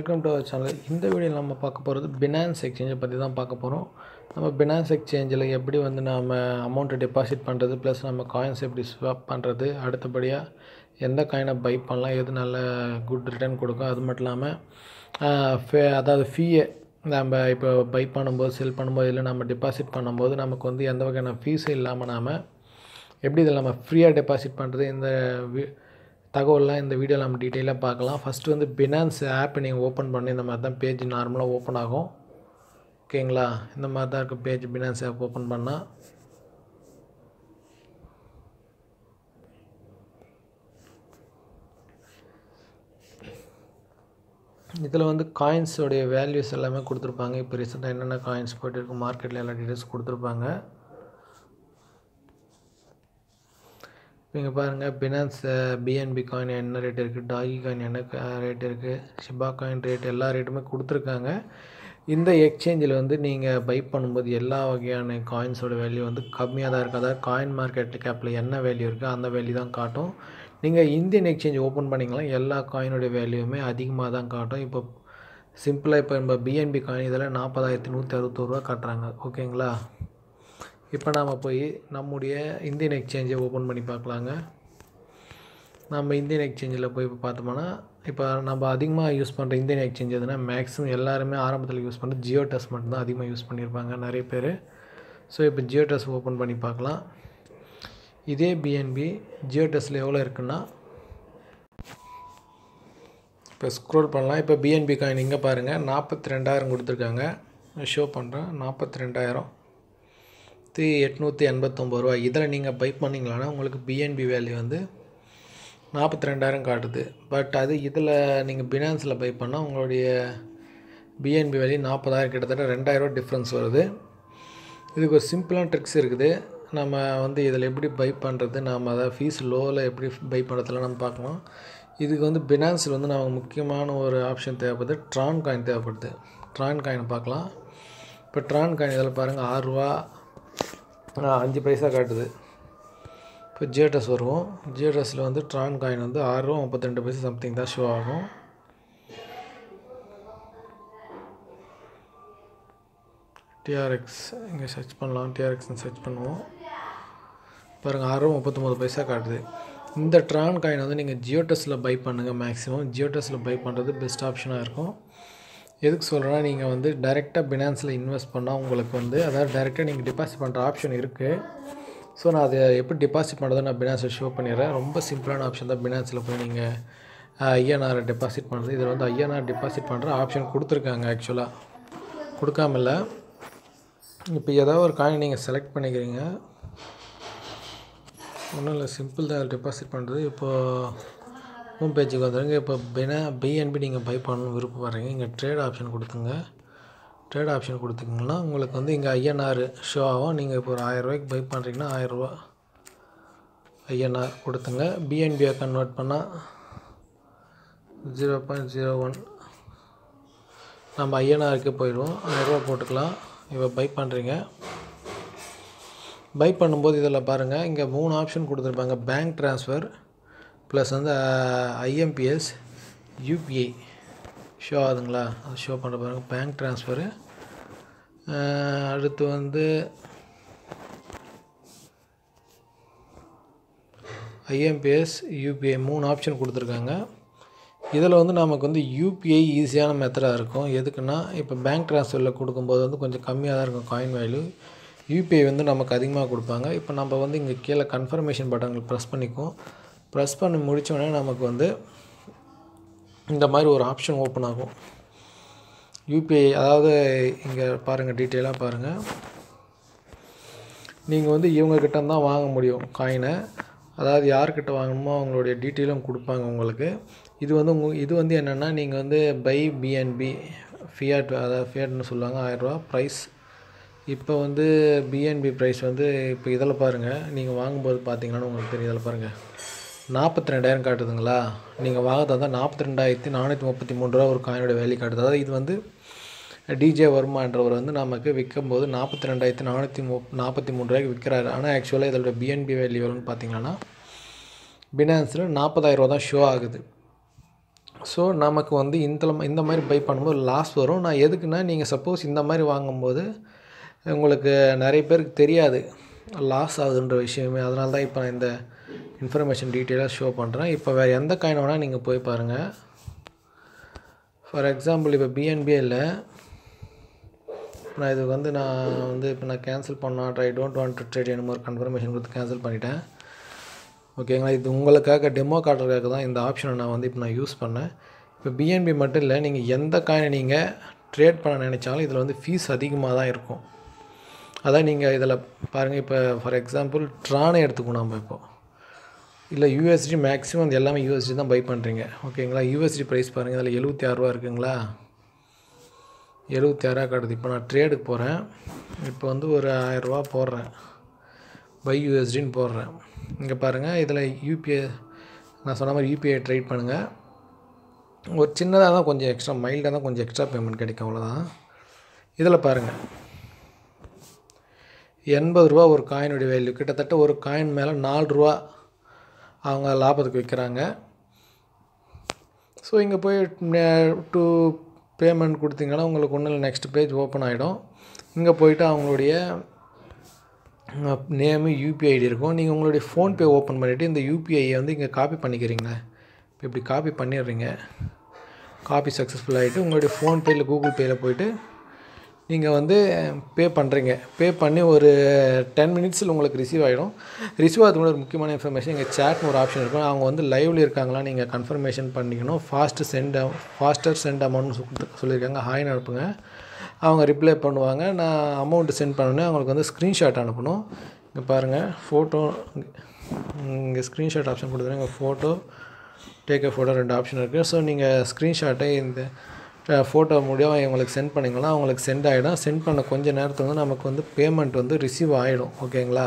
Welcome to our channel இந்த வீடியோவில் நம்ம பார்க்க போகிறது பினான்ஸ் எக்ஸ்சேஞ்சை பற்றி தான் பார்க்க போகிறோம் நம்ம பினான்ஸ் எக்ஸ்சேஞ்சில் எப்படி வந்து நம்ம அமௌண்ட்டை டெபாசிட் பண்ணுறது ப்ளஸ் நம்ம காயின்ஸ் எப்படி ஸ்வாப் பண்ணுறது அடுத்தபடியாக எந்த காயினை பை பண்ணலாம் எது நல்ல குட் ரிட்டர்ன் கொடுக்கும் அது மட்டும் இல்லாமல் ஃபே அதாவது ஃபீயை நம்ம இப்போ பை பண்ணும்போது செல் பண்ணும்போது இல்லை நம்ம டெபாசிட் பண்ணும்போது நமக்கு வந்து எந்த வகையான ஃபீஸும் இல்லாமல் நாம் எப்படி இதில் நம்ம ஃப்ரீயாக டெபாசிட் பண்ணுறது இந்த வி தகவல்லாம் இந்த வீடியோவில் நம்ம டீட்டெயிலாக பார்க்கலாம் ஃபஸ்ட்டு வந்து பினான்ஸ் ஆப் நீங்கள் ஓப்பன் பண்ணி இந்த மாதிரி தான் பேஜ் நார்மலாக ஓப்பன் ஆகும் ஓகேங்களா இந்த மாதிரி தான் இருக்குது பேஜ் பினான்ஸ் ஆப் ஓப்பன் பண்ணால் இதில் வந்து காயின்ஸோடைய வேல்யூஸ் எல்லாமே கொடுத்துருப்பாங்க இப்போ ரீசெண்டாக என்னென்ன காயின்ஸ் போயிட்டு மார்க்கெட்டில் எல்லா டீட்டெயில்ஸ் கொடுத்துருப்பாங்க இங்கே பாருங்கள் பினான்ஸ் பிஎன்பி காயின் என்ன ரேட் இருக்குது டாகி காயின் என்ன ரேட் இருக்குது ஷிபா காயின் ரேட் எல்லா ரேட்டுமே கொடுத்துருக்காங்க இந்த எக்ஸ்சேஞ்சில் வந்து நீங்கள் பை பண்ணும்போது எல்லா வகையான காயின்ஸோட வேல்யூ வந்து கம்மியாக தான் இருக்குது அதாவது காயின் மார்க்கெட் கேப்பில் என்ன வேல்யூ இருக்குது அந்த வேல்யூ தான் காட்டும் நீங்கள் இந்தியன் எக்ஸ்சேஞ்ச் ஓப்பன் பண்ணிங்களா எல்லா காயினுடைய வேல்யூவுமே அதிகமாக தான் காட்டும் இப்போ சிம்பிளாக இப்போ நம்ம பிஎன்பி காயின் இதில் நாற்பதாயிரத்தி நூற்றி அறுபத்தோருவா காட்டுறாங்க ஓகேங்களா இப்போ நாம் போய் நம்முடைய இந்தியன் எக்ஸ்சேஞ்சை ஓப்பன் பண்ணி பார்க்கலாங்க நம்ம இந்தியன் எக்ஸ்சேஞ்சில் போய் இப்போ பார்த்தோம்னா இப்போ நம்ம அதிகமாக யூஸ் பண்ணுற இந்தியன் எக்ஸ்சேஞ்ச் எதுனா மேக்ஸிமம் எல்லாருமே ஆரம்பத்தில் யூஸ் பண்ணுறது ஜியோ டெஸ்ட் மட்டும்தான் அதிகமாக யூஸ் பண்ணியிருப்பாங்க நிறைய பேர் ஸோ இப்போ ஜியோ டெஸ்ட் ஓப்பன் பண்ணி பார்க்கலாம் இதே பிஎன்பி ஜியோ டெஸ்ட்டில் எவ்வளோ இருக்குன்னா இப்போ ஸ்க்ரோல் பண்ணலாம் இப்போ பிஎன்பி காயின் இங்கே பாருங்கள் நாற்பத்தி ரெண்டாயிரம் கொடுத்துருக்காங்க ஷோ பண்ணுறேன் நாற்பத்தி ரெண்டாயிரம் தி எட்நூற்றி எண்பத்தொம்பது ரூபா இதில் நீங்கள் பை பண்ணிங்களான்னா உங்களுக்கு பிஎன்பி வேல்யூ வந்து நாற்பத்தி ரெண்டாயிரம் காட்டுது பட் அது இதில் நீங்கள் பினான்ஸில் பை பண்ணால் உங்களுடைய பிஎன்பி வேல்யூ நாற்பதாயிரம் கிட்டத்தட்ட ரெண்டாயிரரூவா டிஃப்ரென்ஸ் வருது இதுக்கு ஒரு சிம்பிளான ட்ரிக்ஸ் இருக்குது நம்ம வந்து இதில் எப்படி பை பண்ணுறது நாம் அதை ஃபீஸ் லோவில் எப்படி பை பண்ணுறதுலாம் நம்ம பார்க்கலாம் இதுக்கு வந்து பினான்ஸில் வந்து நமக்கு முக்கியமான ஒரு ஆப்ஷன் தேவைப்படுது ட்ரான் காயின் தேவைப்படுது ட்ரான் காயினை பார்க்கலாம் இப்போ ட்ரான் காயின் இதில் பாருங்கள் ஆறுரூவா அஞ்சு பைசா காட்டுது இப்போ ஜியோடெஸ் வருவோம் ஜியோடெஸில் வந்து ட்ரான் காயின் வந்து ஆறுரூவா முப்பத்தி ரெண்டு பைசா சம்திங் தான் ஷோ ஆகும் டிஆர்எக்ஸ் இங்கே சர்ச் பண்ணலாம் டிஆர்எக்ஸ்னு சர்ச் பண்ணுவோம் பாருங்கள் ஆறுரூவா முப்பத்தொம்போது பைசா காட்டுது இந்த ட்ரான் காயின் வந்து நீங்கள் ஜியோடெஸில் பை பண்ணுங்கள் மேக்ஸிமம் ஜியோடெஸில் பை பண்ணுறது பெஸ்ட் ஆப்ஷனாக இருக்கும் எதுக்கு சொல்கிறேன்னா நீங்கள் வந்து டைரெக்டாக பினான்ஸில் இன்வெஸ்ட் பண்ணால் உங்களுக்கு வந்து அதாவது டைரெக்டாக நீங்கள் டெபாசிட் பண்ணுற ஆப்ஷன் இருக்குது ஸோ நான் அதை எப்படி டெபாசிட் பண்ணுறதை நான் பினான்ஸில் ஷோ பண்ணிடுறேன் ரொம்ப சிம்பிளான ஆப்ஷன் தான் பினான்ஸில் போய் நீங்கள் ஐஎன்ஆர் டெபாசிட் பண்ணுறது இதில் வந்து ஐஎன்ஆர் டெபாசிட் பண்ணுற ஆப்ஷன் கொடுத்துருக்காங்க ஆக்சுவலாக கொடுக்காமல இப்போ ஏதாவது ஒரு காயின் நீங்கள் செலக்ட் பண்ணிக்கிறீங்க ஒன்றும் இல்லை சிம்பிள் தான் டெபாசிட் பண்ணுறது இப்போது ஹோம் பேஜுக்கு வந்துடுங்க இப்போ பினா பிஎன்பி நீங்கள் பை பண்ணணும் விருப்பப்படுறீங்க இங்கே ட்ரேட் ஆப்ஷன் கொடுத்துங்க ட்ரேட் ஆப்ஷன் கொடுத்துக்கிங்கன்னா உங்களுக்கு வந்து இங்கே ஐஎன்ஆர் ஷோ ஆகும் நீங்கள் இப்போ ஒரு ஆயிரரூவாய்க்கு பை பண்ணுறீங்கன்னா ஆயிரரூவா ஐஎன்ஆர் கொடுத்துங்க பிஎன்பியை கன்வெர்ட் பண்ணால் ஜீரோ பாயிண்ட் ஜீரோ ஒன் நம்ம ஐஎன்ஆருக்கு போயிடுவோம் ஆயிரரூவா போட்டுக்கலாம் இப்போ பை பண்ணுறீங்க பை பண்ணும்போது இதில் பாருங்கள் இங்கே மூணு ஆப்ஷன் கொடுத்துருப்பாங்க பேங்க் ட்ரான்ஸ்ஃபர் ப்ளஸ் வந்து ஐஎம்பிஎஸ் யூபிஐ ஷோ ஆகுதுங்களா அது ஷோ பண்ணுற பாருங்கள் பேங்க் ட்ரான்ஸ்ஃபரு அடுத்து வந்து ஐஎம்பிஎஸ் யூபிஐ மூணு ஆப்ஷன் கொடுத்துருக்காங்க இதில் வந்து நமக்கு வந்து யூபிஐ ஈஸியான மெத்தடாக இருக்கும் எதுக்குன்னா இப்போ பேங்க் ட்ரான்ஸ்ஃபரில் கொடுக்கும்போது வந்து கொஞ்சம் கம்மியாக தான் இருக்கும் காயின் வேல்யூ யூபிஐ வந்து நமக்கு அதிகமாக கொடுப்பாங்க இப்போ நம்ம வந்து இங்கே கீழே கன்ஃபர்மேஷன் பட்டன்கள் ப்ரெஸ் பண்ணிக்குவோம் ப்ரெஸ் பண்ணி முடித்தோடனே நமக்கு வந்து இந்த மாதிரி ஒரு ஆப்ஷன் ஓப்பன் ஆகும் யூபிஐ அதாவது இங்கே பாருங்கள் டீட்டெயிலாக பாருங்கள் நீங்கள் வந்து இவங்கக்கிட்ட தான் வாங்க முடியும் காயினை அதாவது யார்கிட்ட வாங்கணுமோ அவங்களுடைய டீட்டெயிலும் கொடுப்பாங்க உங்களுக்கு இது வந்து உங்கள் இது வந்து என்னென்னா நீங்கள் வந்து பை பிஎன்பி ஃபியாட் அதாவது ஃபியாட்னு சொல்லுவாங்க ஆயிரரூவா ப்ரைஸ் இப்போ வந்து பிஎன்பி ப்ரைஸ் வந்து இப்போ இதில் பாருங்கள் நீங்கள் வாங்கும்போது பார்த்தீங்கன்னா உங்களுக்கு தெரியும் இதில் பாருங்கள் நாற்பத்தி ரெண்டாயிரம் காட்டுதுங்களா நீங்கள் வாங்கிறது வந்து நாற்பத்தி ரெண்டாயிரத்தி நானூற்றி முப்பத்தி மூணு ரூபா ஒரு காயினோட வேல்யூ காட்டுது அதாவது இது வந்து டிஜே வர்மான்றவர் வந்து நமக்கு விற்கும்போது நாற்பத்தி ரெண்டாயிரத்தி நானூற்றி மு நாற்பத்தி மூணு ரூபாய்க்கு விற்கிறாரு ஆனால் ஆக்சுவலாக இதோட பிஎன்பி வேல்யூ எவ்வளோன்னு பார்த்தீங்கன்னா பினான்ஸில் நாற்பதாயிரரூவா தான் ஷோ ஆகுது ஸோ நமக்கு வந்து இந்த இந்த மாதிரி பை பண்ணும்போது லாஸ் வரும் நான் எதுக்குன்னா நீங்கள் சப்போஸ் இந்த மாதிரி வாங்கும்போது உங்களுக்கு நிறைய பேருக்கு தெரியாது லாஸ் ஆகுதுன்ற விஷயமே அதனால தான் இப்போ நான் இந்த இன்ஃபர்மேஷன் டீட்டெயிலாக ஷோ பண்ணுறேன் இப்போ வேறு எந்த காயின் வேணால் நீங்கள் போய் பாருங்கள் ஃபார் எக்ஸாம்பிள் இப்போ பிஎன்பியே இல்லை நான் இது வந்து நான் வந்து இப்போ நான் கேன்சல் பண்ணால் I don't want to trade என்னமோ ஒரு கன்ஃபர்மேஷன் கொடுத்து கேன்சல் பண்ணிட்டேன் ஓகேங்களா இது உங்களுக்காக டெமோ காட்டுறதுக்காக தான் இந்த ஆப்ஷனை நான் வந்து இப்போ நான் யூஸ் பண்ணேன் இப்போ பிஎன்பி மட்டும் இல்லை நீங்கள் எந்த காயினை நீங்கள் ட்ரேட் பண்ண நினச்சாலும் இதில் வந்து ஃபீஸ் அதிகமாக தான் இருக்கும் அதான் நீங்கள் இதில் பாருங்கள் இப்போ ஃபார் எக்ஸாம்பிள் ட்ரானை எடுத்துக்கணும் நம்ம இப்போ இல்லை யூஎஸ்டி மேக்ஸிமம் இது எல்லாமே யூஎஸ்டி தான் பை பண்ணுறீங்க ஓகேங்களா யூஎஸ்டி ப்ரைஸ் பாருங்கள் அதில் எழுபத்தி ஆறுரூவா இருக்குங்களா எழுபத்தி ஆறுரூவா காட்டுது இப்போ நான் ட்ரேடுக்கு போகிறேன் இப்போ வந்து ஒரு ஆயிரரூவா போடுறேன் பை யூஎஸ்டின்னு போடுறேன் இங்கே பாருங்கள் இதில் யூபிஐ நான் சொன்ன மாதிரி யூபிஐ ட்ரேட் பண்ணுங்கள் ஒரு சின்னதாக தான் கொஞ்சம் எக்ஸ்ட்ரா மைல்டாக தான் கொஞ்சம் எக்ஸ்ட்ரா பேமெண்ட் கிடைக்கும் அவ்வளோதான் இதில் பாருங்கள் எண்பது ரூபா ஒரு காயினுடைய வேல்யூ கிட்டத்தட்ட ஒரு காயின் மேலே நாலு ரூபா அவங்க லாபத்துக்கு விற்கிறாங்க ஸோ இங்கே போய் டூ பேமெண்ட் கொடுத்தீங்கன்னா உங்களுக்கு ஒன்றும் இல்லை நெக்ஸ்ட் பேஜ் ஓப்பன் ஆகிடும் இங்கே போயிட்டு அவங்களுடைய நேமு யூபிஐ ஐடி இருக்கும் நீங்கள் உங்களுடைய ஃபோன்பே ஓப்பன் பண்ணிவிட்டு இந்த யூபிஐயை வந்து இங்கே காப்பி பண்ணிக்கிறீங்களே இப்போ இப்படி காப்பி பண்ணிடுறீங்க காப்பி சக்ஸஸ்ஃபுல் ஆகிட்டு உங்களுடைய ஃபோன்பே இல்லை கூகுள் பேயில் போயிட்டு நீங்கள் வந்து பே பண்ணுறீங்க பே பண்ணி ஒரு டென் மினிட்ஸில் உங்களுக்கு ரிசீவ் ஆகிடும் ரிசீவ் ஆகிறதுக்கு ஒரு முக்கியமான இன்ஃபர்மேஷன் இங்கே சேட்னு ஒரு ஆப்ஷன் இருக்கும் அவங்க வந்து லைவ்ல இருக்காங்களா நீங்கள் கன்ஃபர்மேஷன் பண்ணிக்கணும் fast send faster send amount சொல்லியிருக்காங்க ஹாய்னு அனுப்புங்க அவங்க ரிப்ளை பண்ணுவாங்க நான் அமௌண்ட்டு சென்ட் பண்ணோன்னே அவங்களுக்கு வந்து ஸ்க்ரீன்ஷாட் அனுப்பணும் இங்கே பாருங்கள் ஃபோட்டோ இங்கே ஸ்க்ரீன்ஷாட் ஆப்ஷன் கொடுத்துருங்க இங்கே ஃபோட்டோ டேக் எ ஃபோட்டோ ரெண்டு ஆப்ஷன் இருக்குது ஸோ நீங்கள் ஸ்க்ரீன்ஷாட்டை இந்த ஃபோட்டோ மூலியம் அவங்களுக்கு சென்ட் பண்ணிங்கன்னா அவங்களுக்கு சென்ட் ஆகிடும் சென்ட் பண்ண கொஞ்ச நேரத்தில் வந்து நமக்கு வந்து பேமெண்ட் வந்து ரிசீவ் ஆகிடும் ஓகேங்களா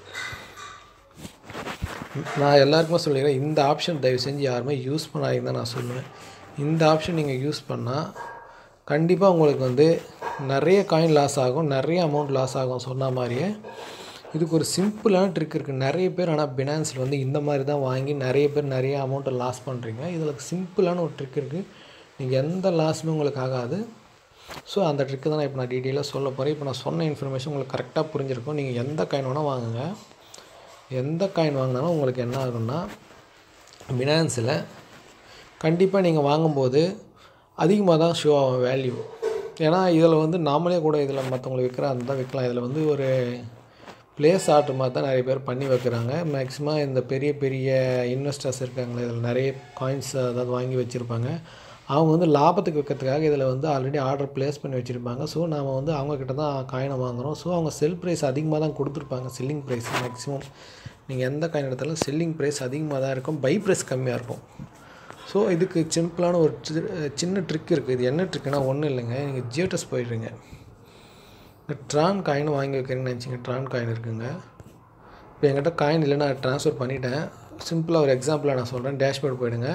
நான் எல்லாருக்குமே சொல்லிடுறேன் இந்த ஆப்ஷன் தயவு செஞ்சு யாருமே யூஸ் பண்ணாதீங்க தான் நான் சொல்லுவேன் இந்த ஆப்ஷன் நீங்கள் யூஸ் பண்ணால் கண்டிப்பாக உங்களுக்கு வந்து நிறைய காயின் லாஸ் ஆகும் நிறைய அமௌண்ட் லாஸ் ஆகும் சொன்ன மாதிரியே இதுக்கு ஒரு சிம்பிளான ட்ரிக் இருக்குது நிறைய பேர் ஆனால் பினான்ஸில் வந்து இந்த மாதிரி தான் வாங்கி நிறைய பேர் நிறைய அமௌண்ட்டை லாஸ் பண்ணுறீங்க இதில் சிம்பிளான ஒரு ட்ரிக் இருக்குது நீங்கள் எந்த லாஸுமே உங்களுக்கு ஆகாது ஸோ அந்த ட்ரிக்கு தான் நான் இப்போ நான் டீட்டெயிலாக சொல்ல போகிறேன் இப்போ நான் சொன்ன இன்ஃபர்மேஷன் உங்களுக்கு கரெக்டாக புரிஞ்சிருக்கும் நீங்கள் எந்த காயின் வேணால் வாங்குங்க எந்த காயின் வாங்கினாலும் உங்களுக்கு என்ன ஆகும்னா பினான்ஸில் கண்டிப்பாக நீங்கள் வாங்கும்போது அதிகமாக தான் ஷோ ஆகும் வேல்யூ ஏன்னா இதில் வந்து நாமளே கூட இதில் மற்றவங்களுக்கு விற்கிற அந்த தான் விற்கலாம் இதில் வந்து ஒரு ப்ளேஸ் ஆர்டர் மாதிரி தான் நிறைய பேர் பண்ணி வைக்கிறாங்க மேக்ஸிமம் இந்த பெரிய பெரிய இன்வெஸ்டர்ஸ் இருக்காங்களே இதில் நிறைய காயின்ஸ் அதாவது வாங்கி வச்சுருப்பாங்க அவங்க வந்து லாபத்துக்கு விற்கிறதுக்காக இதில் வந்து ஆல்ரெடி ஆர்டர் ப்ளேஸ் பண்ணி வச்சுருப்பாங்க ஸோ நாம் வந்து அவங்கக்கிட்ட தான் காயினை வாங்குகிறோம் ஸோ அவங்க செல் ப்ரைஸ் அதிகமாக தான் கொடுத்துருப்பாங்க செல்லிங் ப்ரைஸ் மேக்ஸிமம் நீங்கள் எந்த காயின் எடுத்தாலும் செல்லிங் ப்ரைஸ் அதிகமாக தான் இருக்கும் பை ப்ரைஸ் கம்மியாக இருக்கும் ஸோ இதுக்கு சிம்பிளான ஒரு சின்ன ட்ரிக் இருக்குது இது என்ன ட்ரிக்குனா ஒன்றும் இல்லைங்க நீங்கள் ஜியோடஸ் போயிடுறீங்க இந்த ட்ரான் காயின் வாங்கி வைக்கிறீங்கன்னு நினச்சிங்க ட்ரான் காயின் இருக்குங்க இப்போ என்கிட்ட காயின் இல்லை நான் ட்ரான்ஸ்ஃபர் பண்ணிட்டேன் சிம்பிளாக ஒரு எக்ஸாம்பிளாக நான் சொல்கிறேன் டேஷ்போர்ட் போயிடுங்க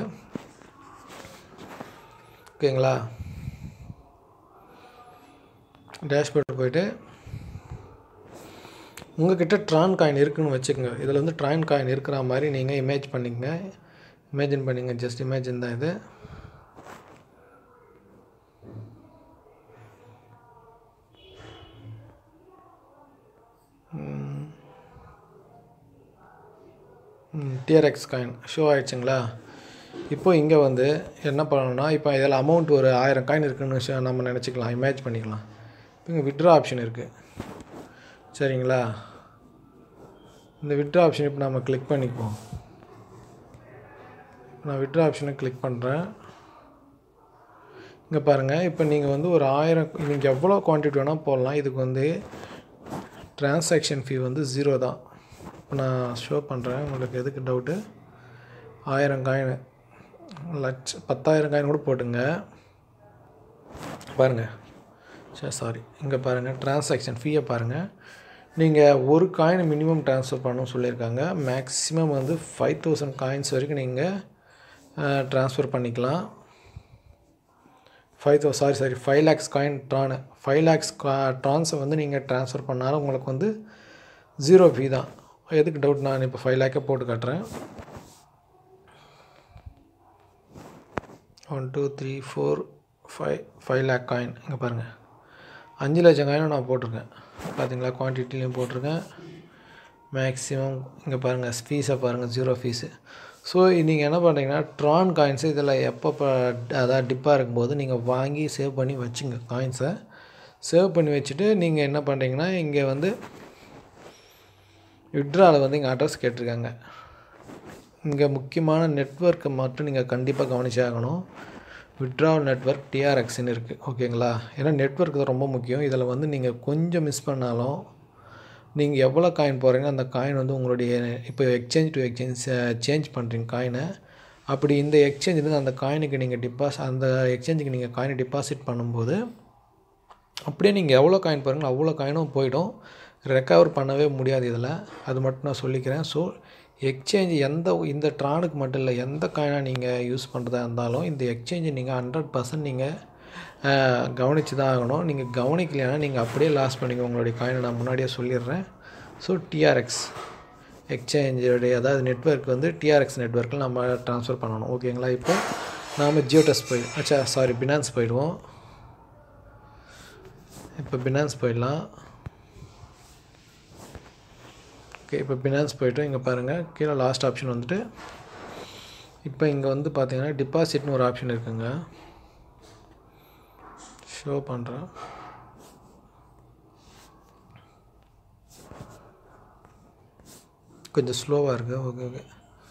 ஓகேங்களா டேஷ்போர்ட் போயிட்டு உங்கள்கிட்ட ட்ரான் காயின் இருக்குன்னு வச்சுக்கோங்க இதில் வந்து ட்ரான் காயின் இருக்கிற மாதிரி நீங்கள் இமேஜ் பண்ணிக்கங்க இமேஜின் பண்ணிங்க ஜஸ்ட் இமேஜின் தான் இது டிஆர்எக்ஸ் காயின் ஷோ ஆயிடுச்சுங்களா இப்போ இங்கே வந்து என்ன பண்ணணும்னா இப்போ இதில் அமௌண்ட் ஒரு ஆயிரம் காயின் இருக்குன்னு விஷயம் நம்ம நினச்சிக்கலாம் இமேஜ் பண்ணிக்கலாம் இப்போ இங்கே விட்ரா ஆப்ஷன் இருக்குது சரிங்களா இந்த விட்ரா ஆப்ஷன் இப்போ நம்ம கிளிக் பண்ணிக்குவோம் நான் விட்ரா ஆப்ஷனை கிளிக் பண்ணுறேன் இங்கே பாருங்கள் இப்போ நீங்கள் வந்து ஒரு ஆயிரம் நீங்கள் எவ்வளோ குவான்டிட்டி வேணால் போடலாம் இதுக்கு வந்து டிரான்சாக்ஷன் ஃபீ வந்து ஜீரோ தான் இப்போ நான் ஷோ பண்ணுறேன் உங்களுக்கு எதுக்கு டவுட்டு ஆயிரம் காயின் லட்ச பத்தாயிரம் காயின் கூட போட்டுங்க பாருங்கள் சரி சாரி இங்கே பாருங்கள் டிரான்சாக்ஷன் ஃபீயை பாருங்கள் நீங்கள் ஒரு காயின் மினிமம் ட்ரான்ஸ்ஃபர் பண்ணணும்னு சொல்லியிருக்காங்க மேக்ஸிமம் வந்து ஃபைவ் தௌசண்ட் காயின்ஸ் வரைக்கும் நீங்கள் ட்ரான்ஸ்ஃபர் பண்ணிக்கலாம் ஃபைவ் தௌ sorry sorry five lakhs coin Tron five lakhs ட்ரான்ஸை வந்து நீங்கள் ட்ரான்ஸ்ஃபர் பண்ணாலும் உங்களுக்கு வந்து ஜீரோ ஃபீ தான் எதுக்கு டவுட் நான் இப்போ ஃபைவ் லேக்கே போட்டு காட்டுறேன் one two three four five five lakh coin இங்கே பாருங்கள் அஞ்சு லட்சம் காயினும் நான் போட்டிருக்கேன் பார்த்தீங்களா குவான்டிட்டிலையும் போட்டிருக்கேன் மேக்ஸிமம் இங்கே பாருங்கள் ஃபீஸை பாருங்கள் ஜீரோ ஃபீஸு ஸோ நீங்கள் என்ன பண்ணுறீங்கன்னா ட்ரான் காயின்ஸு இதில் எப்போ இப்போ அதாவது டிப்பாக இருக்கும்போது நீங்கள் வாங்கி சேவ் பண்ணி வச்சுங்க காயின்ஸை சேவ் பண்ணி வச்சுட்டு நீங்கள் என்ன பண்ணுறீங்கன்னா இங்கே வந்து விட்ராவில் வந்து இங்கே அட்ரஸ் கேட்டிருக்காங்க இங்கே முக்கியமான நெட்ஒர்க்கை மட்டும் நீங்கள் கண்டிப்பாக கவனிச்சாகணும் விட்ராவல் நெட்ஒர்க் டிஆர்எக்ஸ்னு இருக்குது ஓகேங்களா ஏன்னா நெட்ஒர்க் தான் ரொம்ப முக்கியம் இதில் வந்து நீங்கள் கொஞ்சம் மிஸ் பண்ணாலும் நீங்கள் எவ்வளோ காயின் போடுறீங்க அந்த காயின் வந்து உங்களுடைய இப்போ எக்ஸ்சேஞ்ச் டு எக்ஸ்சேஞ்ச் சேஞ்ச் பண்ணுறீங்க காயினை அப்படி இந்த எக்ஸ்சேஞ்சில் அந்த காயினுக்கு நீங்கள் டிபாஸ் அந்த எக்ஸ்சேஞ்சுக்கு நீங்கள் காயினை டிபாசிட் பண்ணும்போது அப்படியே நீங்கள் எவ்வளோ காயின் போகிறீங்களோ அவ்வளோ காயினும் போயிடும் ரெக்கவர் பண்ணவே முடியாது இதில் அது மட்டும் நான் சொல்லிக்கிறேன் ஸோ எக்ஸ்சேஞ்ச் எந்த இந்த ட்ரானுக்கு மட்டும் இல்லை எந்த காயினாக நீங்கள் யூஸ் பண்ணுறதா இருந்தாலும் இந்த எக்ஸ்சேஞ்சை நீங்கள் ஹண்ட்ரட் பர்சன்ட் நீங்கள் கவனித்து தான் ஆகணும் நீங்கள் கவனிக்கலைன்னா நீங்கள் அப்படியே லாஸ் பண்ணிக்க உங்களுடைய காயினை நான் முன்னாடியே சொல்லிடுறேன் ஸோ டிஆர்எக்ஸ் எக்ஸ்சேஞ்சோடைய அதாவது நெட்ஒர்க் வந்து டிஆர்எக்ஸ் நெட்ஒர்க்கில் நம்ம ட்ரான்ஸ்ஃபர் பண்ணணும் ஓகேங்களா இப்போ நாம் ஜியோ டெஸ்ட் போய் அச்சா சாரி பினான்ஸ் போயிடுவோம் இப்போ பினான்ஸ் போயிடலாம் ஓகே இப்போ பினான்ஸ் போய்ட்டு இங்கே பாருங்கள் கீழே லாஸ்ட் ஆப்ஷன் வந்துட்டு இப்போ இங்கே வந்து பார்த்தீங்கன்னா டிபாசிட்னு ஒரு ஆப்ஷன் இருக்குங்க ஷோ பண்ணுறேன் கொஞ்சம் ஸ்லோவாக இருக்குது ஓகே ஓகே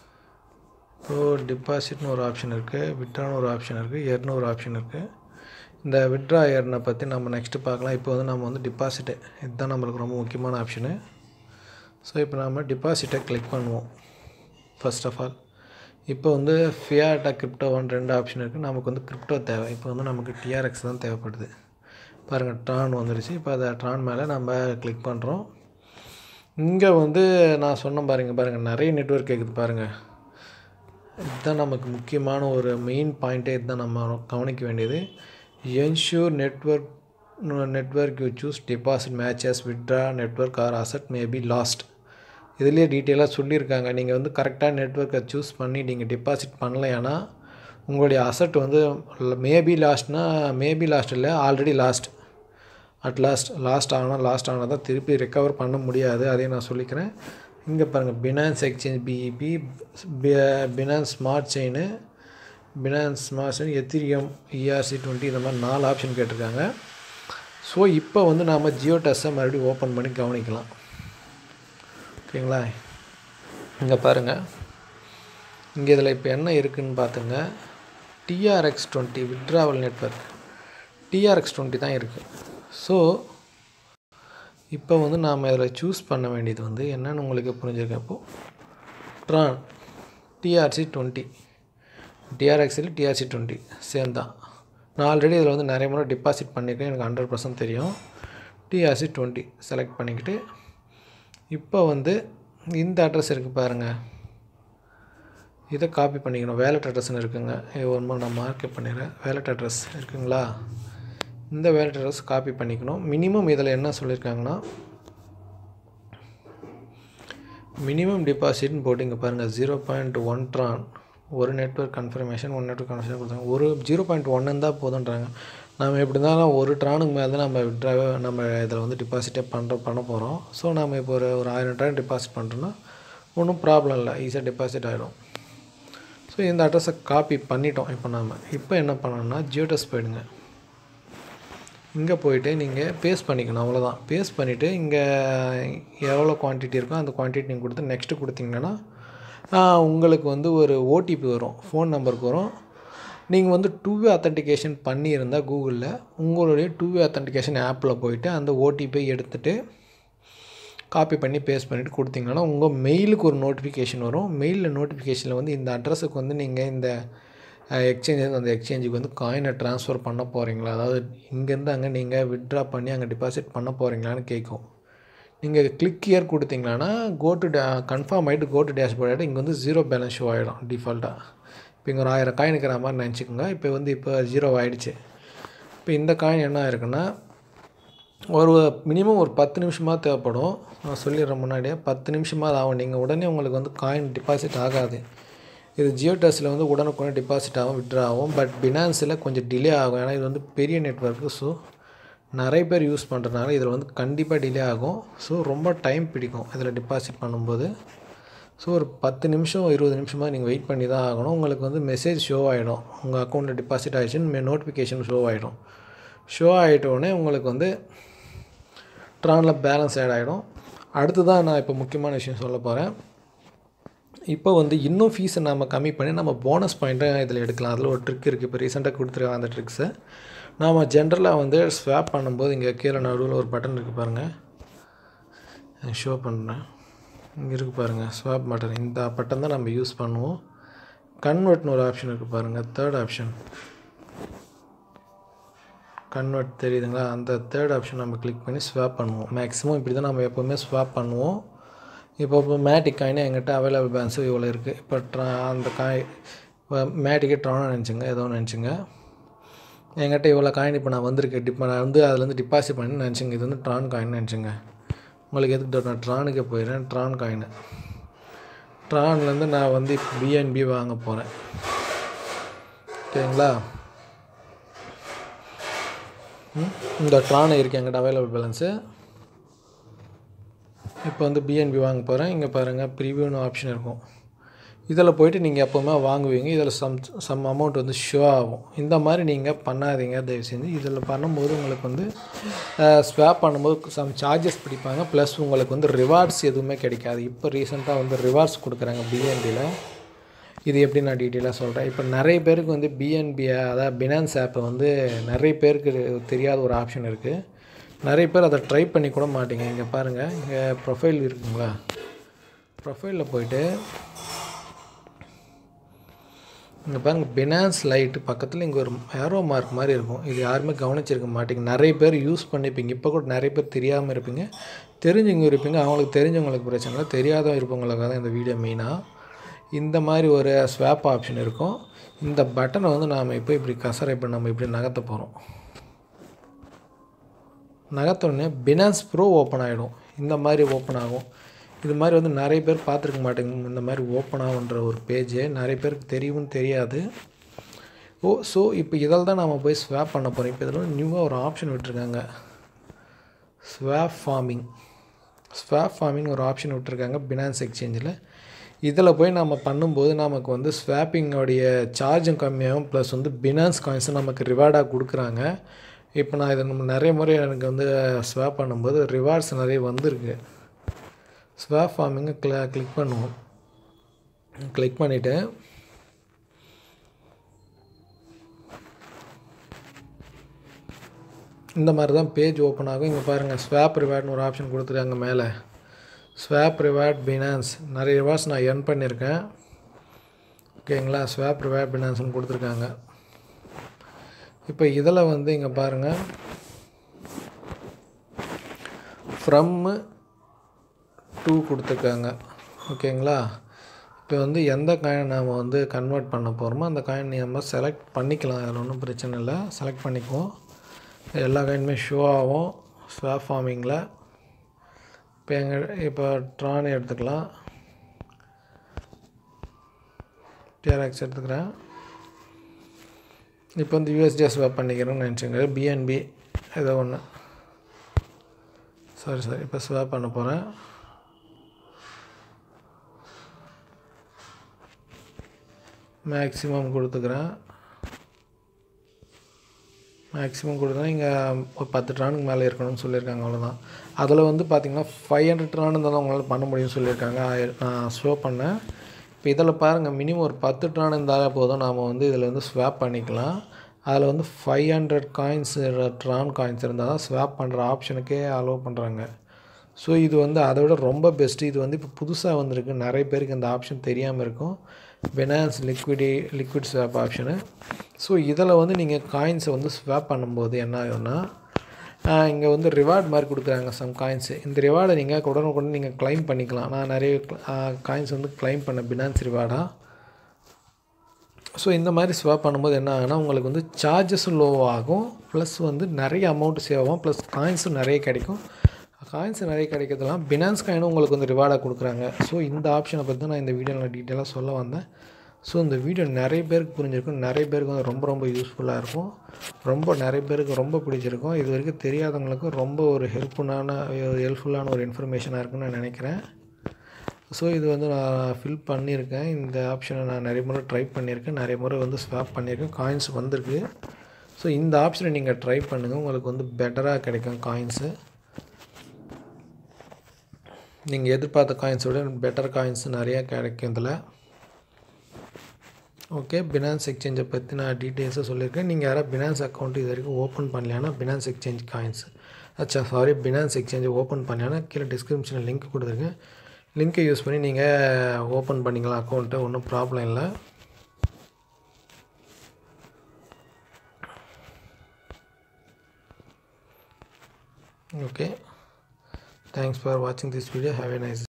இப்போது டிபாசிட்னு ஒரு ஆப்ஷன் இருக்குது விட்ரான்னு ஒரு ஆப்ஷன் இருக்குது எர்னு ஒரு ஆப்ஷன் இருக்குது இந்த விட்ரா எர்னை பற்றி நம்ம நெக்ஸ்ட்டு பார்க்கலாம் இப்போ வந்து நம்ம வந்து டிபாசிட்டு இதுதான் நம்மளுக்கு ரொம்ப முக்கியமான ஆப்ஷனு ஸோ இப்போ நம்ம டிபாசிட்டை கிளிக் பண்ணுவோம் ஃபர்ஸ்ட் ஆஃப் ஆல் இப்போ வந்து ஃபியாட்டா கிரிப்டோ ஒன் ரெண்டு ஆப்ஷன் இருக்குது நமக்கு வந்து கிரிப்டோ தேவை இப்போ வந்து நமக்கு டிஆர்எக்ஸ் தான் தேவைப்படுது பாருங்கள் ட்ரான் வந்துடுச்சு இப்போ அதை ட்ரான் மேலே நம்ம கிளிக் பண்ணுறோம் இங்கே வந்து நான் சொன்ன பாருங்கள் பாருங்கள் நிறைய நெட்ஒர்க் கேட்குது பாருங்கள் இதுதான் நமக்கு முக்கியமான ஒரு மெயின் பாயிண்ட்டே இதுதான் நம்ம கவனிக்க வேண்டியது ensure network network you choose deposit matches withdraw network or asset may be lost இதுலேயே டீட்டெயிலாக சொல்லியிருக்காங்க நீங்கள் வந்து கரெக்டாக நெட்ஒர்க்கை சூஸ் பண்ணி நீங்கள் டெபாசிட் பண்ணலைன்னா உங்களுடைய அசட் வந்து மேபி லாஸ்ட்னா மேபி லாஸ்ட் இல்லை already lost at last lost ஆனால் லாஸ்ட் ஆனால் தான் திருப்பி ரெக்கவர் பண்ண முடியாது அதையும் நான் சொல்லிக்கிறேன் இங்கே பாருங்கள் Binance exchange BEP Binance smart chain Binance smart chain Ethereum ERC twenty இந்த மாதிரி நாலு ஆப்ஷன் கேட்டிருக்காங்க ஸோ இப்போ வந்து நாம் ஜியோ டெஸ்ட்டை மறுபடியும் ஓப்பன் பண்ணி கவனிக்கலாம் ஓகேங்களா இங்கே பாருங்கள் இங்கே இதில் இப்போ என்ன இருக்குதுன்னு பார்த்துங்க TRX twenty withdrawal network TRX twenty தான் இருக்குது ஸோ இப்போ வந்து நாம் இதில் சூஸ் பண்ண வேண்டியது வந்து என்னென்னு உங்களுக்கு புரிஞ்சிருக்க இப்போது ட்ரான் டிஆர்சி டுவெண்ட்டி டிஆர்எக்ஸில் டிஆர்சி டுவெண்ட்டி சேம் தான் நான் ஆல்ரெடி இதில் வந்து நிறைய முறை டிபாசிட் பண்ணியிருக்கேன் எனக்கு ஹண்ட்ரட் பர்சன்ட் தெரியும் டிஆர்சி டுவெண்ட்டி செலக்ட் பண்ணிக்கிட்டு இப்போ வந்து இந்த அட்ரஸ் இருக்குது பாருங்கள் இதை காப்பி பண்ணிக்கணும் வேலட் அட்ரஸ்னு இருக்குங்க இது ஒரு மாதிரி நான் மார்க்கெட் பண்ணிடுறேன் வேலட் அட்ரஸ் இருக்குங்களா இந்த வேலட் அட்ரஸ் காப்பி பண்ணிக்கணும் மினிமம் இதில் என்ன சொல்லியிருக்காங்கன்னா மினிமம் டிபாசிட்னு போட்டு இங்கே பாருங்கள் ஜீரோ பாயிண்ட் ஒன் ட்ரான் ஒரு network confirmation one network confirmation கொடுத்தாங்க ஒரு ஜீரோ பாயிண்ட் ஒன் இருந்தால் போதுன்றாங்க நம்ம எப்படி இருந்தாலும் ஒரு ட்ரானுக்கு மேலே தான் நம்ம விட்ராவே நம்ம இதில் வந்து டிபாசிட்டே பண்ணுற பண்ண போகிறோம் ஸோ நம்ம இப்போ ஒரு ஒரு ஆயிரம் ட்ரான் டிபாசிட் பண்ணுறோன்னா ஒன்றும் ப்ராப்ளம் இல்லை ஈஸியாக டிபாசிட் ஆகிடும் ஸோ இந்த அட்ரஸை காப்பி பண்ணிட்டோம் இப்போ நாம் இப்போ என்ன பண்ணணும்னா ஜியோடெஸ் போயிடுங்க இங்கே போயிட்டு நீங்கள் பேஸ்ட் பண்ணிக்கணும் அவ்வளோதான் பேஸ்ட் பண்ணிவிட்டு இங்கே எவ்வளோ குவான்டிட்டி இருக்கோ அந்த குவான்டிட்டி நீங்கள் கொடுத்து நெக்ஸ்ட்டு கொடுத்தீங்கன்னா உங்களுக்கு வந்து ஒரு ஓடிபி வரும் ஃபோன் நம்பருக்கு வரும் நீங்கள் வந்து டூ வே அத்தன்டிகேஷன் பண்ணியிருந்தால் கூகுளில் உங்களுடைய டூ வே அத்தன்டிகேஷன் ஆப்பில் போயிட்டு அந்த ஓடிபியை எடுத்துகிட்டு காப்பி பண்ணி பேஸ்ட் பண்ணிவிட்டு கொடுத்தீங்கன்னா உங்கள் மெயிலுக்கு ஒரு நோட்டிஃபிகேஷன் வரும் மெயிலில் நோட்டிஃபிகேஷனில் வந்து இந்த அட்ரஸுக்கு வந்து நீங்கள் இந்த எக்ஸ்சேஞ்ச் அந்த எக்ஸ்சேஞ்சுக்கு வந்து காயினை ட்ரான்ஸ்ஃபர் பண்ண போகிறீங்களா அதாவது இங்கேருந்து அங்கே நீங்கள் வித்ட்ரா பண்ணி அங்கே டிபாசிட் பண்ண போகிறீங்களான்னு கேட்கும் நீங்கள் கிளிக் இயர் கொடுத்தீங்களான்னா கோ டு டே கன்ஃபார்ம் ஆகிட்டு கோ டு டேஷ்போர்ட் ஆகிட்டு இங்கே வந்து ஜீரோ பேலன்ஸ் ஷோ ஆகிடும் டிஃபால்ட்டாக இப்போ இங்கே ஒரு ஆயிரம் காயின் இருக்கிற மாதிரி நினச்சிக்கோங்க இப்போ வந்து இப்போ ஜீரோ ஆகிடுச்சு இப்போ இந்த காயின் என்ன இருக்குன்னா ஒரு மினிமம் ஒரு பத்து நிமிஷமாக தேவைப்படும் நான் சொல்லிடுறேன் முன்னாடியே பத்து நிமிஷமாக ஆகும் நீங்கள் உடனே உங்களுக்கு வந்து காயின் டிபாசிட் ஆகாது இது ஜியோ டெஸ்ட்டில் வந்து உடனுக்குடனே டெபாசிட் ஆகும் விட்ரா ஆகும் பட் பினான்ஸில் கொஞ்சம் டிலே ஆகும் ஏன்னா இது வந்து பெரிய நெட்ஒர்க்கு ஸோ நிறைய பேர் யூஸ் பண்ணுறதுனால இதில் வந்து கண்டிப்பாக டிலே ஆகும் ஸோ ரொம்ப டைம் பிடிக்கும் இதில் டெபாசிட் பண்ணும்போது ஸோ ஒரு பத்து நிமிஷம் இருபது நிமிஷமாக நீங்கள் வெயிட் பண்ணி தான் ஆகணும் உங்களுக்கு வந்து மெசேஜ் ஷோ ஆகிடும் உங்கள் அக்கௌண்ட்டில் டெபாசிட் ஆகிடுச்சுன்னு நோட்டிஃபிகேஷன் ஷோ ஆகிடும் ஷோ ஆகிட்டோடனே உங்களுக்கு வந்து ட்ரானில் பேலன்ஸ் ஆட் ஆகிடும் அடுத்து தான் நான் இப்போ முக்கியமான விஷயம் சொல்ல போகிறேன் இப்போ வந்து இன்னும் ஃபீஸை நம்ம கம்மி பண்ணி நம்ம போனஸ் பாயிண்ட்டை இதில் எடுக்கலாம் அதில் ஒரு ட்ரிக் இருக்குது இப்போ ரீசெண்டாக கொடுத்துருக்காங்க அந்த ட்ரிக்ஸை நாம் ஜென்ரலாக வந்து ஸ்வாப் பண்ணும்போது இங்கே கீழே நடுவில் ஒரு பட்டன் இருக்குது பாருங்கள் ஷோ பண்ணுறேன் இங்கே இருக்குது பாருங்கள் ஸ்வாப் பட்டன் இந்த பட்டன் தான் நம்ம யூஸ் பண்ணுவோம் கன்வெர்ட்னு ஒரு ஆப்ஷன் இருக்குது பாருங்கள் தேர்ட் ஆப்ஷன் கன்வெர்ட் தெரியுதுங்களா அந்த தேர்ட் ஆப்ஷன் நம்ம கிளிக் பண்ணி ஸ்வாப் பண்ணுவோம் மேக்ஸிமம் இப்படி தான் நம்ம எப்போவுமே ஸ்வாப் பண்ணுவோம் இப்போ இப்போ மேட்டிக் காயினே எங்கிட்ட அவைலபிள் பேலன்ஸும் இவ்வளோ இருக்குது இப்போ ட்ரா அந்த காய் இப்போ மேட்டிக்கே ட்ரானோ நினச்சிங்க ஏதோ நினச்சிங்க என்கிட்ட இவ்வளோ காயின் இப்போ நான் வந்திருக்கேன் டிப் நான் வந்து அதுலேருந்து டிபாசிட் பண்ணி நினச்சிங்க இது வந்து ட்ரான் காயின் நினச்சிங்க உங்களுக்கு எதுக்கு doubt? நான் ட்ரானுக்கே போயிடுறேன் ட்ரான் காயின் ட்ரான்லேருந்து நான் வந்து இப்போ பிஎன்பி வாங்க போகிறேன் ஓகேங்களா ம், இந்த ட்ரான் இருக்குது என்கிட்ட அவைலபிள் பேலன்ஸு இப்போ வந்து பிஎன்பி வாங்க போகிறேன் இங்கே பாருங்கள் ப்ரிவியூன்னு ஆப்ஷன் இருக்கும் இதில் போயிட்டு நீங்கள் எப்போவுமே வாங்குவீங்க இதில் சம் சம் அமௌண்ட் வந்து ஷோ ஆகும் இந்த மாதிரி நீங்கள் பண்ணாதீங்க தயவு செஞ்சு இதில் பண்ணும்போது உங்களுக்கு வந்து ஸ்வாப் பண்ணும்போது சம் சார்ஜஸ் பிடிப்பாங்க ப்ளஸ் உங்களுக்கு வந்து ரிவார்ட்ஸ் எதுவுமே கிடைக்காது இப்போ ரீசெண்டாக வந்து ரிவார்ட்ஸ் கொடுக்குறாங்க பிஎன்பியில் இது எப்படி நான் டீட்டெயிலாக சொல்கிறேன் இப்போ நிறைய பேருக்கு வந்து பிஎன்பி அதாவது பினான்ஸ் ஆப்பை வந்து நிறைய பேருக்கு தெரியாத ஒரு ஆப்ஷன் இருக்குது நிறைய பேர் அதை ட்ரை பண்ணி கூட மாட்டீங்க இங்கே பாருங்கள் இங்கே ப்ரொஃபைல் இருக்குங்களா ப்ரொஃபைலில் போயிட்டு இங்கே பாருங்கள் பினான்ஸ் லைட்டு பக்கத்தில் இங்கே ஒரு ஏரோ மார்க் மாதிரி இருக்கும் இது யாருமே கவனிச்சிருக்க மாட்டீங்க நிறைய பேர் யூஸ் பண்ணிப்பீங்க இப்போ கூட நிறைய பேர் தெரியாமல் இருப்பீங்க தெரிஞ்சவங்க இருப்பீங்க அவங்களுக்கு தெரிஞ்சவங்களுக்கு பிரச்சனை இல்லை தெரியாத இருப்பவங்களுக்காக தான் இந்த வீடியோ மெயினாக இந்த மாதிரி ஒரு ஸ்வாப் ஆப்ஷன் இருக்கும் இந்த பட்டனை வந்து நாம் இப்போ இப்படி கசரை இப்போ நம்ம இப்படி நகர்த்த போகிறோம் நகர்த்தோடனே பினான்ஸ் ப்ரோ ஓப்பன் ஆகிடும் இந்த மாதிரி ஓப்பன் ஆகும் இது மாதிரி வந்து நிறைய பேர் பார்த்துருக்க மாட்டேங்க இந்த மாதிரி ஓப்பன் ஆகுன்ற ஒரு பேஜ் நிறைய பேருக்கு தெரியும் தெரியாது ஓ ஸோ இப்போ இதில் தான் நம்ம போய் ஸ்வாப் பண்ண போகிறோம் இப்போ இதில் வந்து நியூவாக ஒரு ஆப்ஷன் விட்டுருக்காங்க ஸ்வாப் ஃபார்மிங் ஸ்வாப் ஃபார்மிங் ஒரு ஆப்ஷன் விட்டுருக்காங்க பினான்ஸ் எக்ஸ்சேஞ்சில் இதில் போய் நம்ம பண்ணும்போது நமக்கு வந்து ஸ்வாப்பிங்கோடைய சார்ஜும் கம்மியாகும் ப்ளஸ் வந்து பினான்ஸ் காயின்ஸும் நமக்கு ரிவார்டாக கொடுக்குறாங்க இப்போ நான் இதை நம்ம நிறைய முறை எனக்கு வந்து ஸ்வாப் பண்ணும்போது ரிவார்ட்ஸ் நிறைய வந்திருக்கு ஸ்வாப் ஃபார்மிங்கை கிள கிளிக் பண்ணுவோம் கிளிக் பண்ணிவிட்டு இந்த மாதிரி தான் பேஜ் ஓப்பன் ஆகும் இங்கே பாருங்கள் ஸ்வாப் ரிவார்ட்னு ஒரு ஆப்ஷன் கொடுத்துருக்காங்க மேலே ஸ்வாப் ரிவார்ட் பினான்ஸ் நிறைய ரிவார்ட்ஸ் நான் earn பண்ணியிருக்கேன் ஓகேங்களா ஸ்வாப் ரிவார்ட் பினான்ஸ்னு கொடுத்துருக்காங்க இப்போ இதில் வந்து இங்கே பாருங்கள் ஃப்ரம்மு டூ கொடுத்துருக்காங்க ஓகேங்களா இப்போ வந்து எந்த காயின் நாம் வந்து கன்வெர்ட் பண்ண போகிறோமோ அந்த காயின் நம்ம செலக்ட் பண்ணிக்கலாம் அதில் ஒன்றும் பிரச்சனை இல்லை செலக்ட் பண்ணிக்குவோம் எல்லா காயினுமே ஷோ ஆகும் ஸ்வாப் ஃபார்மிங்கில் இப்போ எங்கள் இப்போ ட்ரான் எடுத்துக்கலாம் டிஆர்எக்ஸ் எடுத்துக்கிறேன் இப்போ வந்து யூஎஸ்டிஎஸ் ஸ்வாப் பண்ணிக்கிறேன்னு நினச்சிங்க பிஎன்பி ஏதோ ஒன்று சாரி சாரி இப்போ ஸ்வாப் பண்ண போகிறேன் மேக்ஸிமம் கொடுத்துக்கிறேன் மேக்ஸிமம் கொடுத்தா இங்கே ஒரு பத்து ட்ரானுக்கு மேலே இருக்கணும்னு சொல்லியிருக்காங்க அவ்வளோதான் அதில் வந்து பார்த்திங்கன்னா ஃபைவ் ஹண்ட்ரட் ட்ரான் இருந்தாலும் அவங்களால பண்ண முடியும்னு சொல்லியிருக்காங்க ஆயிர- நான் ஷோ பண்ணேன் இப்போ இதில் பாருங்கள் மினிமம் ஒரு பத்து ட்ரான் இருந்தாலே போதும் நாம் வந்து இதில் வந்து ஸ்வாப் பண்ணிக்கலாம் அதில் வந்து five hundred coins Tron coins இருந்தால் தான் ஸ்வாப் பண்ணுற ஆப்ஷனுக்கே அலோவ் பண்ணுறாங்க ஸோ இது வந்து அதை விட ரொம்ப பெஸ்ட்டு இது வந்து இப்போ புதுசாக வந்திருக்கு நிறைய பேருக்கு இந்த ஆப்ஷன் தெரியாமல் இருக்கும் Binance liquidity liquid swap option so இதில் வந்து நீங்கள் காயின்ஸை வந்து ஸ்வாப் பண்ணும்போது என்ன ஆகும்னா இங்கே வந்து ரிவார்ட் மாதிரி கொடுக்குறாங்க சம் காயின்ஸு இந்த ரிவார்டை நீங்கள் உடனுக்குடன் நீங்கள் க்ளைம் பண்ணிக்கலாம் நான் நிறைய காயின்ஸ் வந்து க்ளைம் பண்ண பினான்ஸ் ரிவார்டாக ஸோ இந்த மாதிரி ஸ்வாப் பண்ணும்போது என்ன ஆகுனா உங்களுக்கு வந்து சார்ஜஸும் லோ ஆகும் ப்ளஸ் வந்து நிறைய அமௌண்ட் சேவ் ஆகும் ப்ளஸ் காயின்ஸும் நிறைய கிடைக்கும் காயின்ஸ் நிறைய கிடைக்கிறதுலாம் பினான்ஸ் காயினும் உங்களுக்கு வந்து ரிவார்டாக கொடுக்குறாங்க ஸோ இந்த ஆப்ஷனை பற்றி தான் நான் இந்த வீடியோவில் டீட்டெயிலாக சொல்ல வந்தேன் ஸோ இந்த வீடியோ நிறைய பேருக்கு புரிஞ்சிருக்கும் நிறைய பேருக்கு வந்து ரொம்ப ரொம்ப யூஸ்ஃபுல்லாக இருக்கும் ரொம்ப நிறைய பேருக்கு ரொம்ப பிடிச்சிருக்கும் இது வரைக்கும் தெரியாதவங்களுக்கு ரொம்ப ஒரு ஹெல்ப்ஃபுல்லான ஹெல்ப்ஃபுல்லான ஒரு இன்ஃபர்மேஷனாக இருக்குன்னு நான் நினைக்கிறேன் ஸோ இது வந்து நான் ஃபில் பண்ணியிருக்கேன் இந்த ஆப்ஷனை நான் நிறைய முறை ட்ரை பண்ணியிருக்கேன் நிறைய முறை வந்து ஸ்வாப் பண்ணியிருக்கேன் காயின்ஸ் வந்திருக்கு ஸோ இந்த ஆப்ஷனை நீங்கள் ட்ரை பண்ணுங்கள் உங்களுக்கு வந்து பெட்டராக கிடைக்கும் காயின்ஸு நீங்கள் எதிர்பார்த்த காயின்ஸோட பெட்டர் காயின்ஸ் நிறையா கிடைக்கும் இதில் ஓகே பினான்ஸ் எக்ஸ்சேஞ்சை பற்றி நான் டீட்டெயில்ஸாக சொல்லியிருக்கேன் நீங்கள் யாராவது பினான்ஸ் அக்கௌண்ட் இது வரைக்கும் ஓப்பன் பண்ணலைன்னா பினான்ஸ் எக்ஸ்சேஞ்ச் காயின்ஸ் அச்சா சாரி பினான்ஸ் எக்ஸ்சேஞ்சை ஓப்பன் பண்ணலைன்னா கீழே டிஸ்கிரிப்ஷனில் லிங்க் கொடுத்துருக்கேன் லிங்க்கை யூஸ் பண்ணி நீங்கள் ஓப்பன் பண்ணிக்கலாம் அக்கௌண்ட்டை ஒன்றும் ப்ராப்ளம் இல்லை ஓகே தேங்க்ஸ் ஃபார் வாட்சிங் this video have a nice